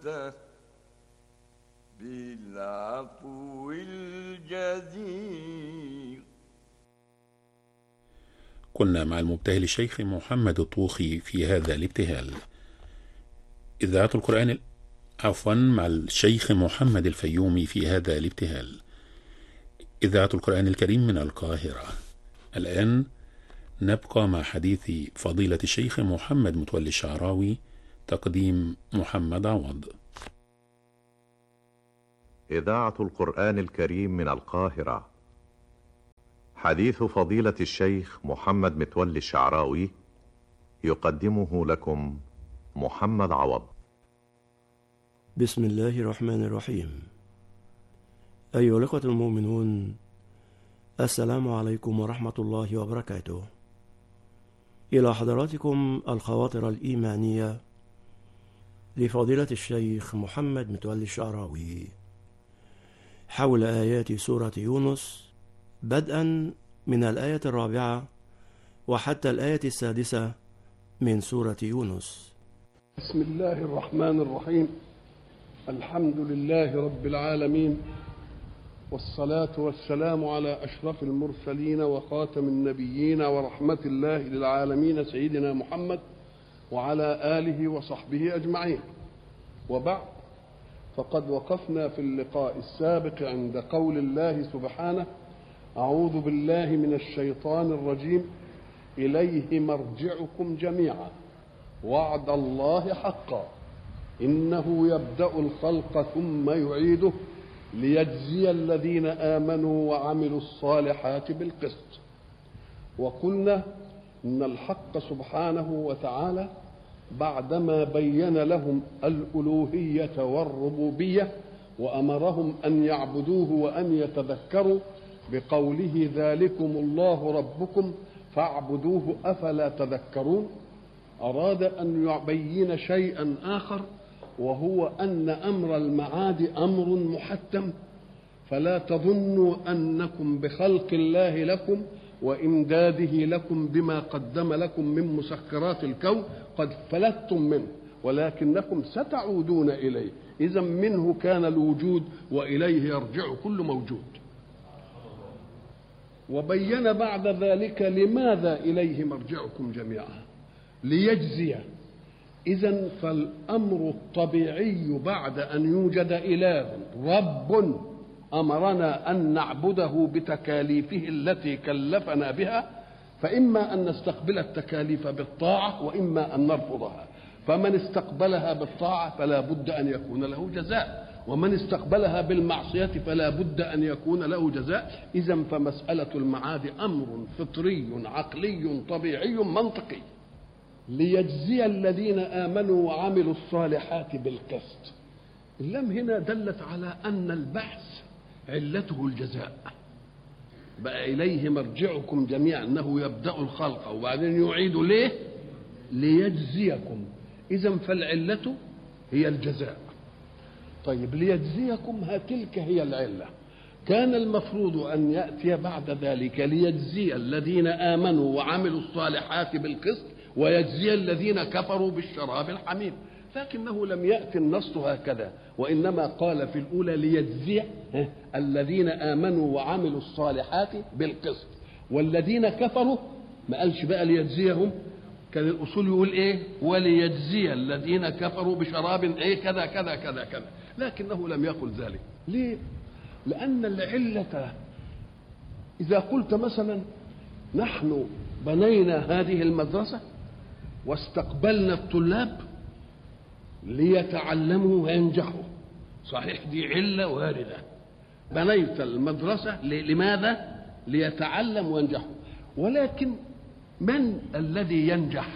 أخذته بالعفو الجزيل كنا مع المبتهل الشيخ محمد الطوخي في هذا الابتهال إذاعة القرآن ال- عفوا مع الشيخ محمد الفيومي في هذا الابتهال إذاعة القرآن الكريم من القاهرة الآن نبقى مع حديث فضيلة الشيخ محمد متولي الشعراوي تقديم محمد عوض إذاعة القرآن الكريم من القاهرة حديث فضيلة الشيخ محمد متولي الشعراوي يقدمه لكم محمد عوض بسم الله الرحمن الرحيم أيها الأخوة المؤمنون السلام عليكم ورحمة الله وبركاته إلى حضراتكم الخواطر الإيمانية لفضيلة الشيخ محمد متولي الشعراوي حول آيات سورة يونس بدءا من الآية الرابعة وحتى الآية السادسة من سورة يونس بسم الله الرحمن الرحيم الحمد لله رب العالمين والصلاة والسلام على أشرف المرسلين وخاتم النبيين ورحمة الله للعالمين سيدنا محمد وعلى آله وصحبه أجمعين وبعد فقد وقفنا في اللقاء السابق عند قول الله سبحانه أعوذ بالله من الشيطان الرجيم إليه مرجعكم جميعا وعد الله حقا انه يبدا الخلق ثم يعيده ليجزي الذين امنوا وعملوا الصالحات بالقسط وقلنا ان الحق سبحانه وتعالى بعدما بين لهم الالوهيه والربوبيه وامرهم ان يعبدوه وان يتذكروا بقوله ذلكم الله ربكم فاعبدوه افلا تذكرون أراد أن يبين شيئا آخر وهو أن أمر المعاد أمر محتم فلا تظنوا أنكم بخلق الله لكم وإمداده لكم بما قدم لكم من مسخرات الكون قد فلتم منه ولكنكم ستعودون إليه إذا منه كان الوجود وإليه يرجع كل موجود وبين بعد ذلك لماذا إليه مرجعكم جميعا ليجزي إذا فالأمر الطبيعي بعد أن يوجد إله رب أمرنا أن نعبده بتكاليفه التي كلفنا بها فإما أن نستقبل التكاليف بالطاعة وإما أن نرفضها فمن استقبلها بالطاعة فلا بد أن يكون له جزاء ومن استقبلها بالمعصية فلا بد أن يكون له جزاء إذا فمسألة المعاد أمر فطري عقلي طبيعي منطقي ليجزي الذين امنوا وعملوا الصالحات بالقسط اللام هنا دلت على ان البحث علته الجزاء بقى اليه مرجعكم جميعا انه يبدا الخلق وبعدين يعيد ليه ليجزيكم اذا فالعله هي الجزاء طيب ليجزيكم ها تلك هي العله كان المفروض ان ياتي بعد ذلك ليجزي الذين امنوا وعملوا الصالحات بالقسط ويجزي الذين كفروا بالشراب الحميم لكنه لم يأتي النص هكذا وإنما قال في الأولى ليجزي الذين آمنوا وعملوا الصالحات بالقسط والذين كفروا ما قالش بقى ليجزيهم كان الأصول يقول إيه وليجزي الذين كفروا بشراب إيه كذا كذا كذا كذا لكنه لم يقل ذلك ليه لأن العلة إذا قلت مثلا نحن بنينا هذه المدرسة واستقبلنا الطلاب ليتعلموا وينجحوا صحيح دي علة واردة بنيت المدرسة لماذا؟ ليتعلم وينجحوا ولكن من الذي ينجح؟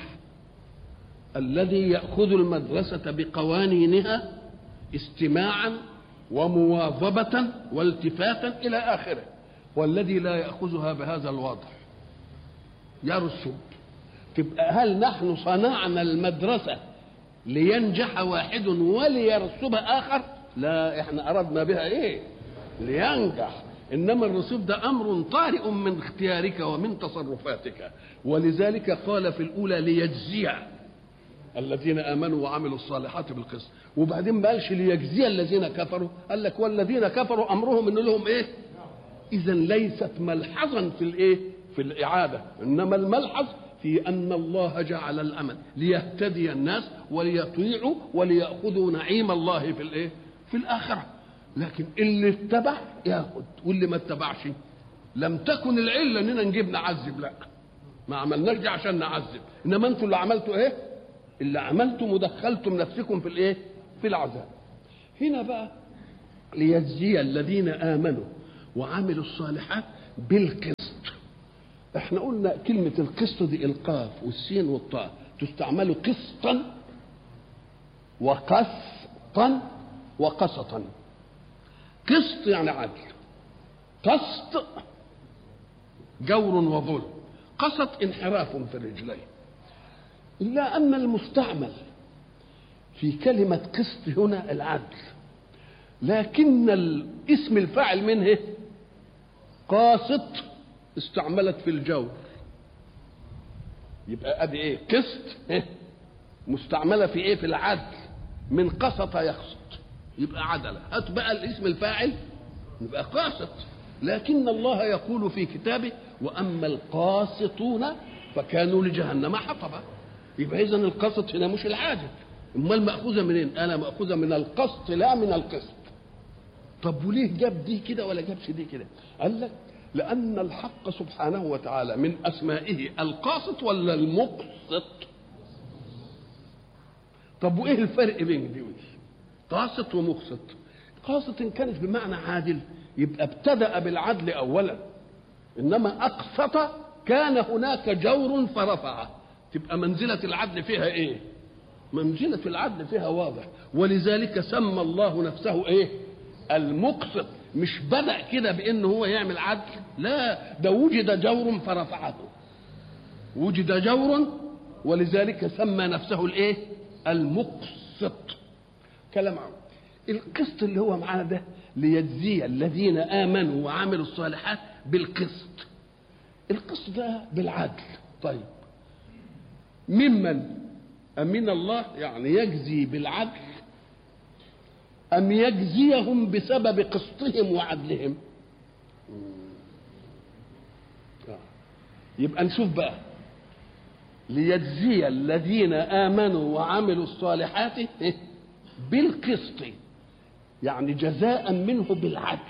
الذي يأخذ المدرسة بقوانينها استماعا ومواظبة والتفاتا إلى آخره والذي لا يأخذها بهذا الوضع يرسب تبقى هل نحن صنعنا المدرسة لينجح واحد وليرسب آخر لا احنا أردنا بها ايه لينجح إنما الرسوب ده أمر طارئ من اختيارك ومن تصرفاتك ولذلك قال في الأولى ليجزي الذين امنوا وعملوا الصالحات بالقسط وبعدين ما قالش ليجزي الذين كفروا قال لك والذين كفروا امرهم ان لهم ايه اذا ليست ملحظا في الايه في الاعاده انما الملحظ في ان الله جعل الامل ليهتدي الناس وليطيعوا ولياخذوا نعيم الله في الايه في الاخره لكن اللي اتبع ياخذ واللي ما اتبعش لم تكن العله اننا نجيب نعذب لا ما عملناش دي عشان نعذب انما انتوا اللي عملتوا ايه اللي عملتم ودخلتم نفسكم في الايه في العذاب هنا بقى ليجزي الذين امنوا وعملوا الصالحات بالقسط احنا قلنا كلمة القسط دي القاف والسين والطاء تستعمل قسطا وقسطا وقسطا قسط يعني عدل قسط جور وظلم قسط انحراف في الرجلين إلا أن المستعمل في كلمة قسط هنا العدل لكن اسم الفاعل منه قاسط استعملت في الجور يبقى ادي ايه قسط إيه؟ مستعمله في ايه في العدل من قسط يقسط يبقى عدله هات بقى الاسم الفاعل يبقى قاسط لكن الله يقول في كتابه واما القاسطون فكانوا لجهنم حطبا يبقى اذا القسط هنا مش العادل امال ماخوذه منين انا ماخوذه من القسط لا من القسط طب وليه جاب دي كده ولا جابش دي كده قال لك لأن الحق سبحانه وتعالى من أسمائه القاسط ولا المقسط طب وإيه الفرق بين دي ودي قاسط ومقسط قاسط إن كانت بمعنى عادل يبقى ابتدأ بالعدل أولا إنما أقسط كان هناك جور فرفعه تبقى منزلة العدل فيها إيه منزلة العدل فيها واضح ولذلك سمى الله نفسه إيه المقسط مش بدأ كده بأنه هو يعمل عدل لا ده وجد جور فرفعه وجد جور ولذلك سمى نفسه الايه المقسط كلام عم. القسط اللي هو معانا ده ليجزي الذين امنوا وعملوا الصالحات بالقسط القسط ده بالعدل طيب ممن أمن الله يعني يجزي بالعدل أم يجزيهم بسبب قسطهم وعدلهم يبقى نشوف بقى ليجزي الذين آمنوا وعملوا الصالحات بالقسط يعني جزاء منه بالعدل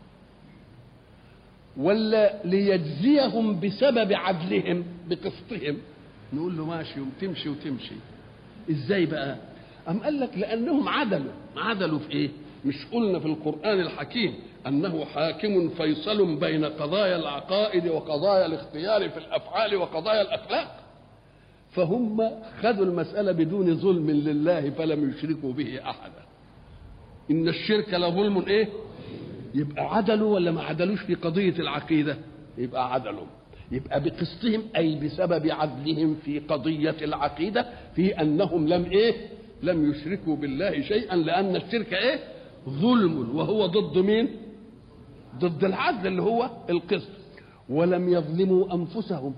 ولا ليجزيهم بسبب عدلهم بقسطهم نقول له ماشي وتمشي وتمشي ازاي بقى أم قال لك لأنهم عدلوا عدلوا في إيه مش قلنا في القرآن الحكيم أنه حاكم فيصل بين قضايا العقائد وقضايا الاختيار في الأفعال وقضايا الأخلاق فهم خذوا المسألة بدون ظلم لله فلم يشركوا به أحدا إن الشرك لظلم إيه يبقى عدلوا ولا ما عدلوش في قضية العقيدة يبقى عدلوا يبقى بقسطهم أي بسبب عدلهم في قضية العقيدة في أنهم لم إيه لم يشركوا بالله شيئا لأن الشرك إيه ظلم وهو ضد مين ضد العدل اللي هو القسط ولم يظلموا أنفسهم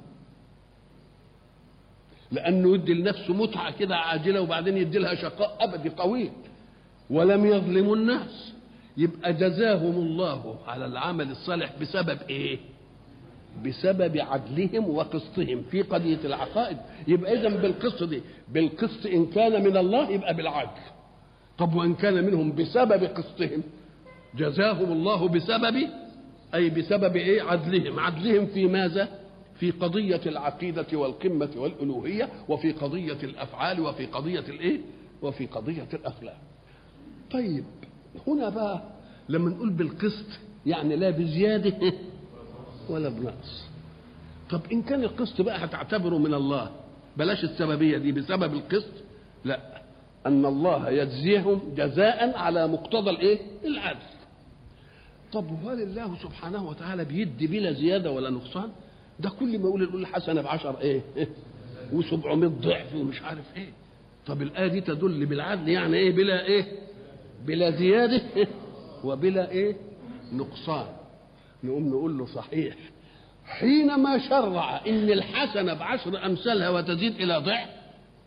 لأنه يدي لنفسه متعة كده عاجلة وبعدين يدي لها شقاء أبدي طويل ولم يظلموا الناس يبقى جزاهم الله على العمل الصالح بسبب ايه بسبب عدلهم وقسطهم في قضية العقائد يبقى إذا بالقسط دي بالقسط إن كان من الله يبقى بالعدل طب وإن كان منهم بسبب قسطهم جزاهم الله بسبب أي بسبب إيه عدلهم عدلهم في ماذا في قضية العقيدة والقمة والألوهية وفي قضية الأفعال وفي قضية الإيه وفي قضية الأخلاق طيب هنا بقى لما نقول بالقسط يعني لا بزيادة ولا بنقص طب إن كان القسط بقى هتعتبره من الله بلاش السببية دي بسبب القسط لا أن الله يجزيهم جزاء على مقتضى الإيه العدل طب وهل الله سبحانه وتعالى بيدي بلا زيادة ولا نقصان ده كل ما يقول يقول الحسنة بعشر إيه, إيه؟ و700 ضعف ومش عارف إيه طب الآية دي تدل بالعدل يعني إيه بلا إيه بلا زيادة وبلا إيه نقصان نقوم نقول له صحيح حينما شرع ان الحسنه بعشر امثالها وتزيد الى ضعف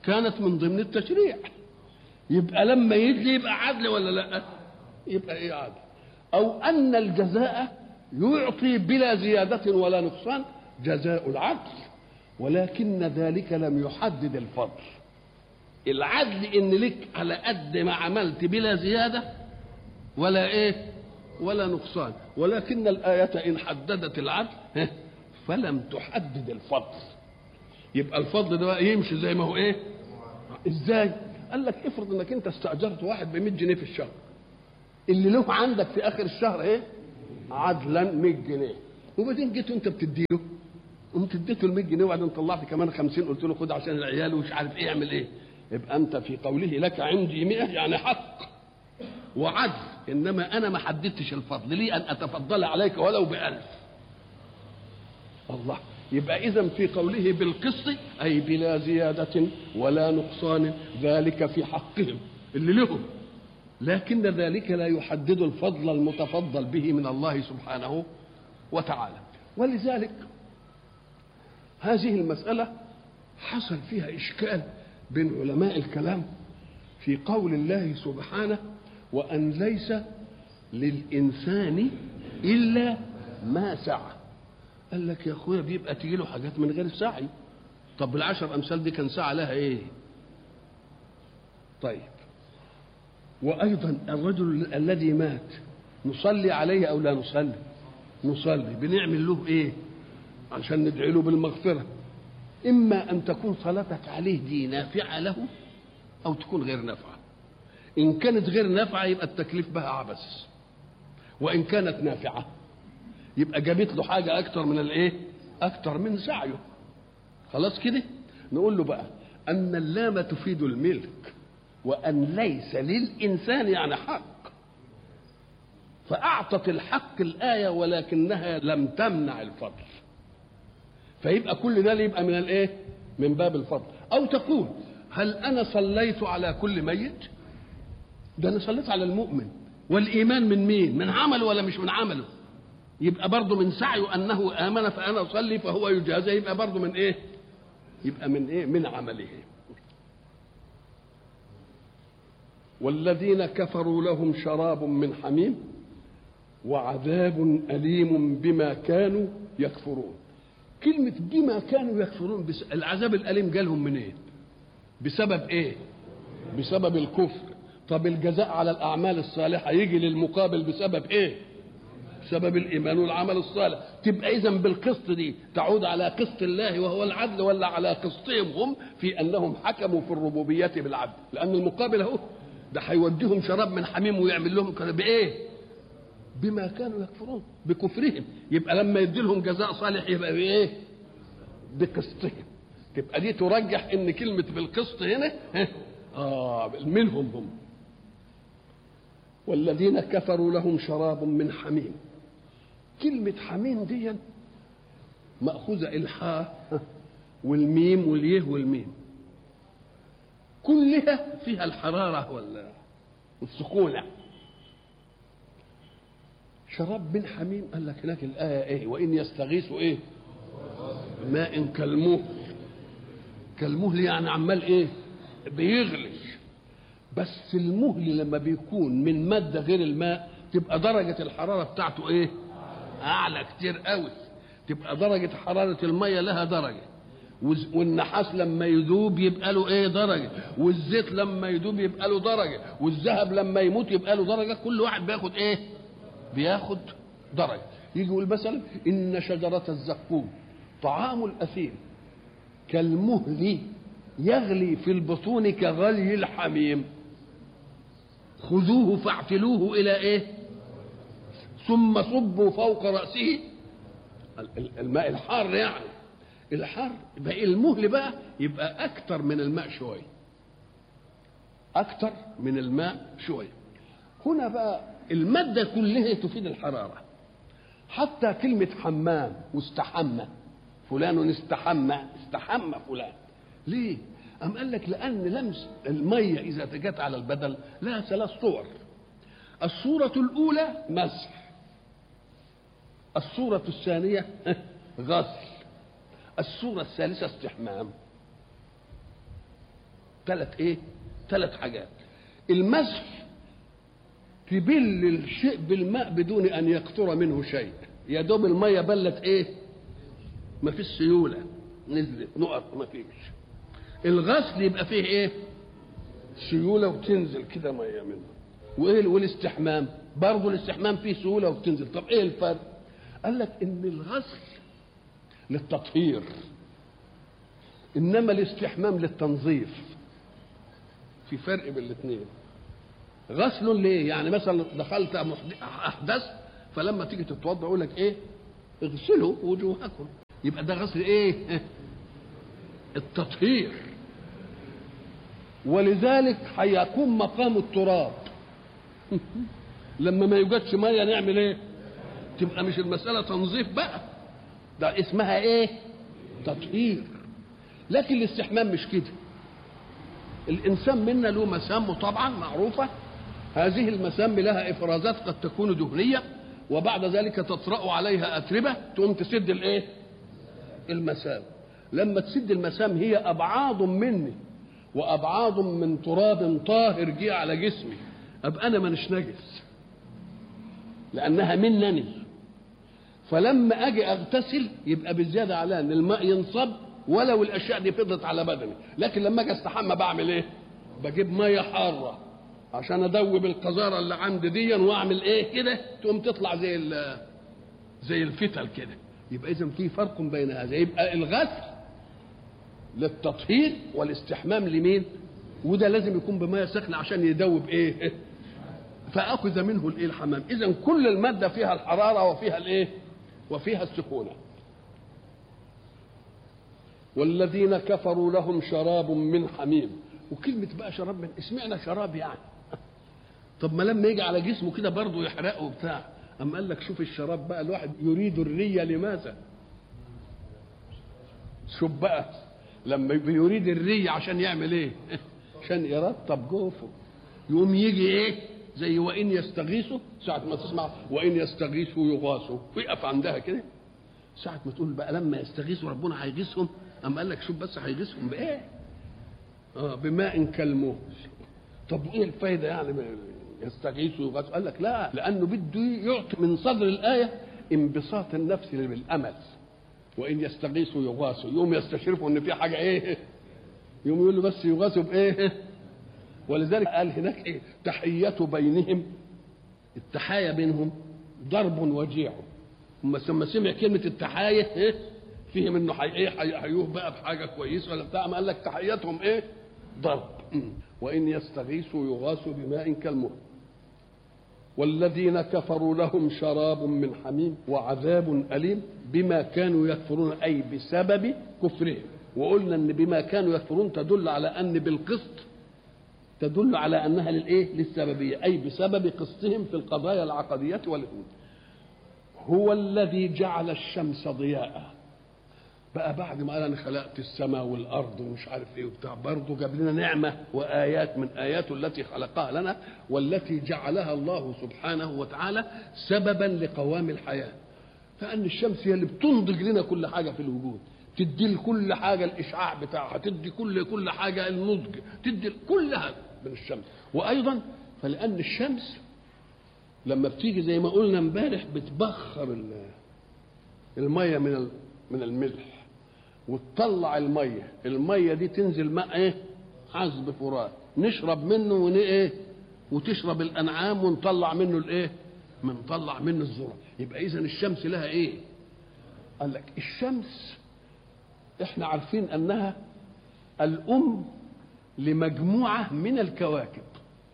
كانت من ضمن التشريع يبقى لما يدلي يبقى عدل ولا لا يبقى ايه عدل او ان الجزاء يعطي بلا زيادة ولا نقصان جزاء العدل ولكن ذلك لم يحدد الفضل العدل ان لك على قد ما عملت بلا زيادة ولا ايه ولا نقصان ولكن الآية إن حددت العدل فلم تحدد الفضل يبقى الفضل ده بقى يمشي زي ما هو ايه ازاي قال لك افرض انك انت استاجرت واحد ب 100 جنيه في الشهر اللي له عندك في اخر الشهر ايه عدلا 100 جنيه وبعدين جيت وانت بتديله قمت اديته ال 100 جنيه وبعدين طلعت كمان 50 قلت له خد عشان العيال ومش عارف ايه اعمل ايه يبقى انت في قوله لك عندي 100 يعني حق وعدل انما انا ما حددتش الفضل لي ان اتفضل عليك ولو بألف الله يبقى اذا في قوله بالقسط اي بلا زياده ولا نقصان ذلك في حقهم اللي لهم لكن ذلك لا يحدد الفضل المتفضل به من الله سبحانه وتعالى ولذلك هذه المسألة حصل فيها إشكال بين علماء الكلام في قول الله سبحانه وأن ليس للإنسان إلا ما سعى قال لك يا أخويا بيبقى تجي له حاجات من غير سعي طب العشر أمثال دي كان سعى لها إيه طيب وأيضا الرجل الذي مات نصلي عليه أو لا نصلي نصلي بنعمل له إيه عشان ندعي له بالمغفرة إما أن تكون صلاتك عليه دي نافعة له أو تكون غير نافعة إن كانت غير نافعة يبقى التكليف بها عبث وإن كانت نافعة يبقى جابت له حاجة أكتر من الإيه؟ أكتر من سعيه خلاص كده نقول له بقى أن اللام تفيد الملك وأن ليس للإنسان يعني حق فأعطت الحق الآية ولكنها لم تمنع الفضل فيبقى كل ده يبقى من الايه من باب الفضل او تقول هل انا صليت على كل ميت ده انا صليت على المؤمن والايمان من مين من عمله ولا مش من عمله يبقى برضه من سعيه انه امن فانا اصلي فهو يجازى يبقى برضه من ايه يبقى من ايه من عمله والذين كفروا لهم شراب من حميم وعذاب اليم بما كانوا يكفرون كلمة بما كانوا يكفرون بس العذاب الأليم جالهم منين؟ إيه؟ بسبب إيه؟ بسبب الكفر طب الجزاء على الأعمال الصالحة يجي للمقابل بسبب إيه؟ بسبب الإيمان والعمل الصالح تبقى إذا بالقسط دي تعود على قسط الله وهو العدل ولا على قسطهم هم في أنهم حكموا في الربوبية بالعدل لأن المقابل أهو ده هيوديهم شراب من حميم ويعمل لهم بإيه؟ بما كانوا يكفرون بكفرهم يبقى لما يدي لهم جزاء صالح يبقى بايه بقسطهم تبقى دي ترجح ان كلمه بالقسط هنا اه منهم هم والذين كفروا لهم شراب من حميم كلمة حميم دي مأخوذة الحاء والميم واليه والميم كلها فيها الحرارة ولا والسكونة شراب من حميم قال لك هناك الآية إيه وإن يستغيثوا إيه ماء كالمهل كالمهل يعني عمال إيه بيغلي بس المهل لما بيكون من مادة غير الماء تبقى درجة الحرارة بتاعته إيه أعلى كتير قوي تبقى درجة حرارة المية لها درجة والنحاس لما يذوب يبقى له ايه درجه والزيت لما يذوب يبقى له درجه والذهب لما يموت يبقى له درجه كل واحد بياخد ايه بياخد درجة يجي يقول مثلا إن شجرة الزقوم طعام الأثيم كالمهل يغلي في البطون كغلي الحميم خذوه فاعتلوه إلى إيه ثم صبوا فوق رأسه الماء الحار يعني الحار يبقى المهل بقى يبقى أكتر من الماء شوية أكتر من الماء شوية هنا بقى المادة كلها تفيد الحرارة حتى كلمة حمام واستحمى فلان استحمى استحمى فلان ليه؟ أم قال لك لأن لمس المية إذا جت على البدل لها ثلاث صور الصورة الأولى مسح الصورة الثانية غسل الصورة الثالثة استحمام ثلاث ايه ثلاث حاجات المسح تبل الشيء بالماء بدون ان يقطر منه شيء يا دوب الميه بلت ايه ما فيش سيوله نزلت نقط ما فيش الغسل يبقى فيه ايه سيوله وتنزل كده ميه منه وايه والاستحمام برضه الاستحمام فيه سهوله وبتنزل طب ايه الفرق قال لك ان الغسل للتطهير انما الاستحمام للتنظيف في فرق بين الاثنين غسل ليه يعني مثلا دخلت احدث فلما تيجي تتوضا يقول لك ايه اغسلوا وجوهكم يبقى ده غسل ايه التطهير ولذلك هيكون مقام التراب لما ما يوجدش ميه نعمل ايه تبقى مش المساله تنظيف بقى ده اسمها ايه تطهير لكن الاستحمام مش كده الانسان منا له مسام طبعا معروفه هذه المسام لها افرازات قد تكون دهنيه وبعد ذلك تطرا عليها اتربه تقوم تسد الايه المسام لما تسد المسام هي ابعاض مني وابعاض من تراب طاهر جه على جسمي ابقى انا مانيش نجس لانها منني فلما اجي اغتسل يبقى بالزياده على ان الماء ينصب ولو الاشياء دي فضلت على بدني لكن لما اجي استحمى بعمل ايه بجيب ميه حاره عشان ادوب القذاره اللي عندي دي واعمل ايه كده تقوم تطلع زي زي الفتل كده يبقى اذا في فرق بين هذا يبقى الغسل للتطهير والاستحمام لمين وده لازم يكون بميه سخنه عشان يدوب ايه فاخذ منه الايه الحمام اذا كل الماده فيها الحراره وفيها الايه وفيها السخونه والذين كفروا لهم شراب من حميم وكلمة بقى شراب من اسمعنا شراب يعني طب ما لما يجي على جسمه كده برضه يحرقه وبتاع أما قال لك شوف الشراب بقى الواحد يريد الرية لماذا؟ شوف بقى لما يريد الرية عشان يعمل ايه؟ عشان يرطب جوفه يقوم يجي ايه؟ زي وإن يستغيثوا ساعة ما تسمع وإن يستغيثوا يغاثوا ويقف عندها كده ساعة ما تقول بقى لما يستغيثوا ربنا هيغيثهم أما قال لك شوف بس هيغيثهم بإيه؟ آه بماء كالمهل طب إيه الفايدة يعني يستغيثوا ويغاثوا؟ قال لك لا لأنه بده يعطي من صدر الآية انبساط النفس بالأمل وإن يستغيثوا يغاثوا يوم يستشرفوا إن في حاجة إيه؟ يوم يقول له بس يغاثوا بإيه؟ ولذلك قال هناك إيه؟ تحية بينهم التحايا بينهم ضرب وجيع ثم ثم سمع كلمة التحاية إيه؟ فيهم إنه حي إيه حيوه بقى بحاجة كويسة ولا بتاع ما قال لك تحيتهم إيه؟ ضرب وإن يستغيثوا يغاثوا بماء كالمهل والذين كفروا لهم شراب من حميم وعذاب أليم بما كانوا يكفرون أي بسبب كفرهم وقلنا ان بما كانوا يكفرون تدل على ان بالقسط تدل على انها للايه؟ للسببيه اي بسبب قسطهم في القضايا العقديه والامور. هو الذي جعل الشمس ضياء. بقى بعد ما قال انا خلقت السماء والارض ومش عارف ايه وبتاع برضه جاب لنا نعمه وايات من اياته التي خلقها لنا والتي جعلها الله سبحانه وتعالى سببا لقوام الحياه. فان الشمس هي اللي بتنضج لنا كل حاجه في الوجود. تدي لكل حاجه الاشعاع بتاعها تدي كل كل حاجه النضج تدي كلها من الشمس وايضا فلان الشمس لما بتيجي زي ما قلنا امبارح بتبخر الميه من من الملح وتطلع الميه الميه دي تنزل ماء ايه عذب فرات نشرب منه ون ايه وتشرب الانعام ونطلع منه الايه بنطلع منه الذره يبقى اذا الشمس لها ايه قال لك الشمس احنا عارفين انها الام لمجموعه من الكواكب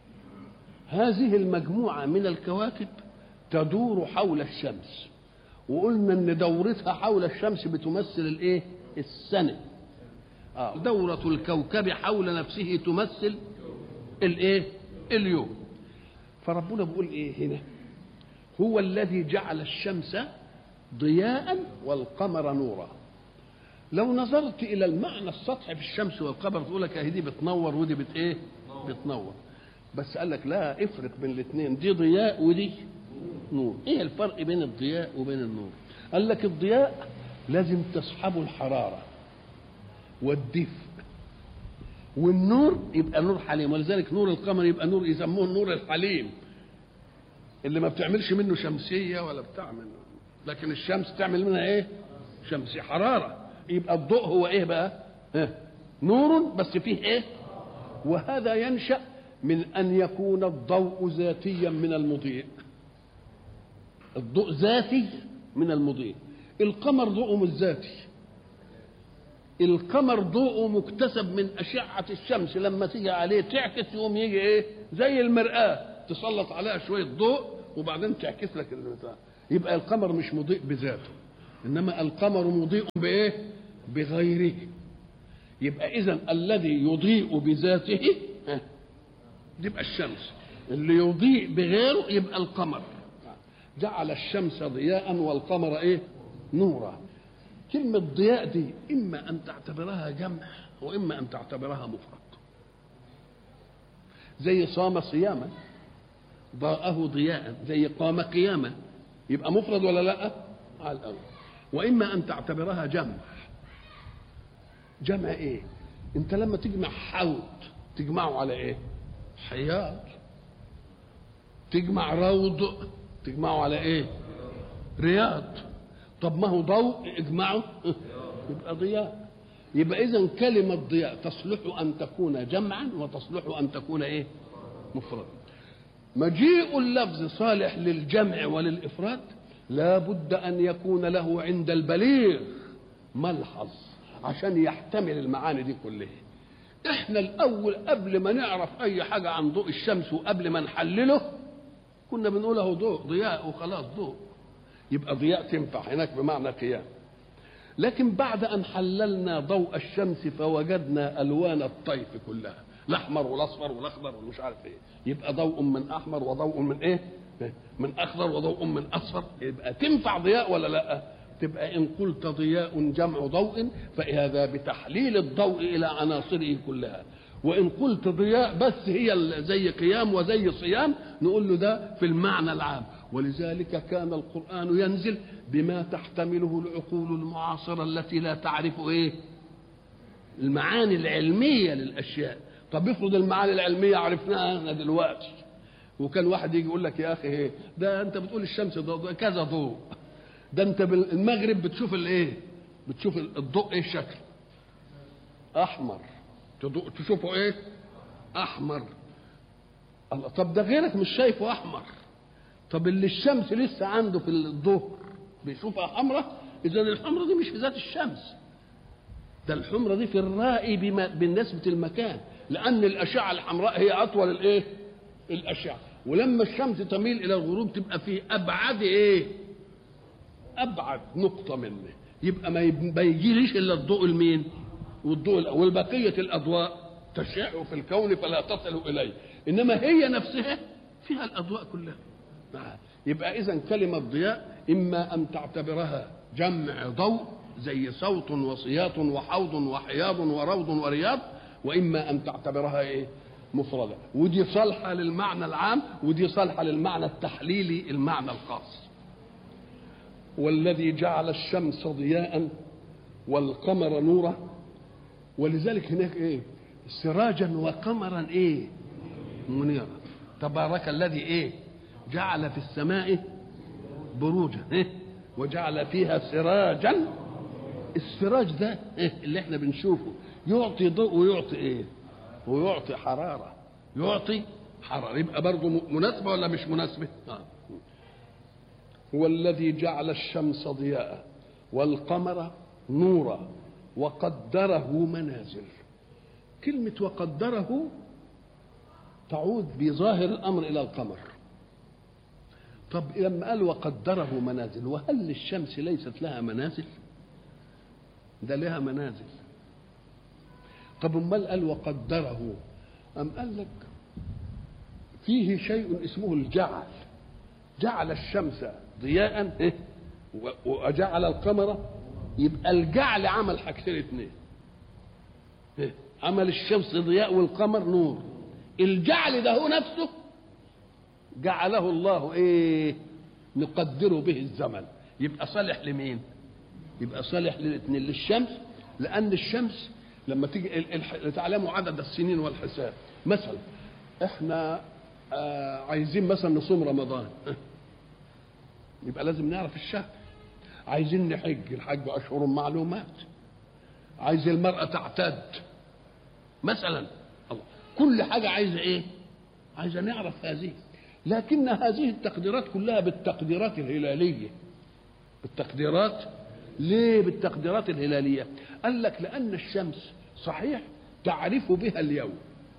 هذه المجموعه من الكواكب تدور حول الشمس وقلنا ان دورتها حول الشمس بتمثل الايه السنه آه. دورة الكوكب حول نفسه تمثل الايه اليوم فربنا بيقول ايه هنا هو الذي جعل الشمس ضياء والقمر نورا لو نظرت الى المعنى السطحي في الشمس والقمر تقول لك اهي دي بتنور ودي بت ايه بتنور بس قال لك لا افرق بين الاثنين دي ضياء ودي نور ايه الفرق بين الضياء وبين النور قال لك الضياء لازم تصحبه الحراره والدفء والنور يبقى نور حليم ولذلك نور القمر يبقى نور يسموه النور الحليم اللي ما بتعملش منه شمسيه ولا بتعمل لكن الشمس تعمل منها ايه شمسيه حراره يبقى الضوء هو ايه بقى اه نور بس فيه ايه وهذا ينشا من ان يكون الضوء ذاتيا من المضيء الضوء ذاتي من المضيء القمر ضوءه مش ذاتي القمر ضوءه مكتسب من أشعة الشمس لما تيجي عليه تعكس يقوم يجي إيه زي المرآة تسلط عليها شوية ضوء وبعدين تعكس لك البتاع يبقى القمر مش مضيء بذاته إنما القمر مضيء بإيه بغيره يبقى إذا الذي يضيء بذاته يبقى الشمس اللي يضيء بغيره يبقى القمر جعل الشمس ضياء والقمر ايه نورا كلمة ضياء دي إما أن تعتبرها جمع وإما أن تعتبرها مفرد زي صام صياما ضاءه ضياء زي قام قياما يبقى مفرد ولا لا على الأول وإما أن تعتبرها جمع جمع إيه أنت لما تجمع حوض تجمعه على إيه حياض تجمع روض تجمعه على ايه رياض طب ما هو ضوء اجمعه يبقى ضياء يبقى اذا كلمه ضياء تصلح ان تكون جمعا وتصلح ان تكون ايه مفردا مجيء اللفظ صالح للجمع وللافراد لا بد ان يكون له عند البليغ ملحظ عشان يحتمل المعاني دي كلها احنا الاول قبل ما نعرف اي حاجه عن ضوء الشمس وقبل ما نحلله كنا بنقول اهو ضوء ضياء وخلاص ضوء يبقى ضياء تنفع هناك بمعنى قيام لكن بعد ان حللنا ضوء الشمس فوجدنا الوان الطيف كلها الاحمر والاصفر والاخضر ومش عارف ايه يبقى ضوء من احمر وضوء من ايه من اخضر وضوء من اصفر يبقى تنفع ضياء ولا لا تبقى ان قلت ضياء جمع ضوء فهذا بتحليل الضوء الى عناصره كلها وان قلت ضياء بس هي زي قيام وزي صيام نقول له ده في المعنى العام ولذلك كان القران ينزل بما تحتمله العقول المعاصره التي لا تعرف ايه المعاني العلميه للاشياء طب افرض المعاني العلميه عرفناها احنا دلوقتي وكان واحد يجي يقول لك يا اخي ايه ده انت بتقول الشمس ضوء كذا ضوء ده انت بالمغرب بتشوف الايه بتشوف الضوء ايه الشكل احمر تشوفه ايه احمر الله طب ده غيرك مش شايفه احمر طب اللي الشمس لسه عنده في الظهر بيشوفها حمراء اذا الحمرة دي مش في ذات الشمس ده الحمرة دي في الرائي بما بالنسبة المكان لأن الأشعة الحمراء هي أطول الإيه؟ الأشعة ولما الشمس تميل إلى الغروب تبقى في أبعد إيه؟ أبعد نقطة منه يبقى ما يجيليش إلا الضوء المين؟ والضوء والبقية الأضواء تشع في الكون فلا تصل إليه إنما هي نفسها فيها الأضواء كلها يبقى إذا كلمة ضياء إما أن تعتبرها جمع ضوء زي صوت وصياط وحوض وحياض وروض ورياض وإما أن تعتبرها إيه مفردة ودي صالحة للمعنى العام ودي صالحة للمعنى التحليلي المعنى الخاص والذي جعل الشمس ضياء والقمر نورا ولذلك هناك ايه سراجا وقمرا ايه منيرا تبارك الذي ايه جعل في السماء بروجا إيه؟ وجعل فيها سراجا السراج ده إيه؟ اللي احنا بنشوفه يعطي ضوء ويعطي ايه ويعطي حرارة يعطي حرارة يبقى برضه مناسبة ولا مش مناسبة آه. هو الذي جعل الشمس ضياء والقمر نورا وقدره منازل كلمة وقدره تعود بظاهر الأمر إلى القمر طب لما قال وقدره منازل وهل للشمس ليست لها منازل ده لها منازل طب امال قال وقدره أم قال لك فيه شيء اسمه الجعل جعل الشمس ضياء وجعل القمر يبقى الجعل عمل حاجتين اتنين عمل الشمس ضياء والقمر نور الجعل ده هو نفسه جعله الله ايه نقدر به الزمن يبقى صالح لمين يبقى صالح للاثنين للشمس لان الشمس لما تيجي ال- ال- تعلموا عدد السنين والحساب مثلا احنا آه عايزين مثلا نصوم رمضان يبقى لازم نعرف الشهر عايزين نحج الحج اشهر معلومات عايز المرأة تعتد مثلا الله كل حاجة عايزة ايه عايزة نعرف هذه لكن هذه التقديرات كلها بالتقديرات الهلالية بالتقديرات ليه بالتقديرات الهلالية قال لك لأن الشمس صحيح تعرف بها اليوم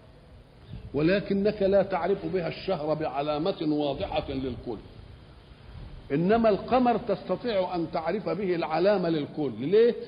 ولكنك لا تعرف بها الشهر بعلامة واضحة للكل إنما القمر تستطيع أن تعرف به العلامة للكل ليه؟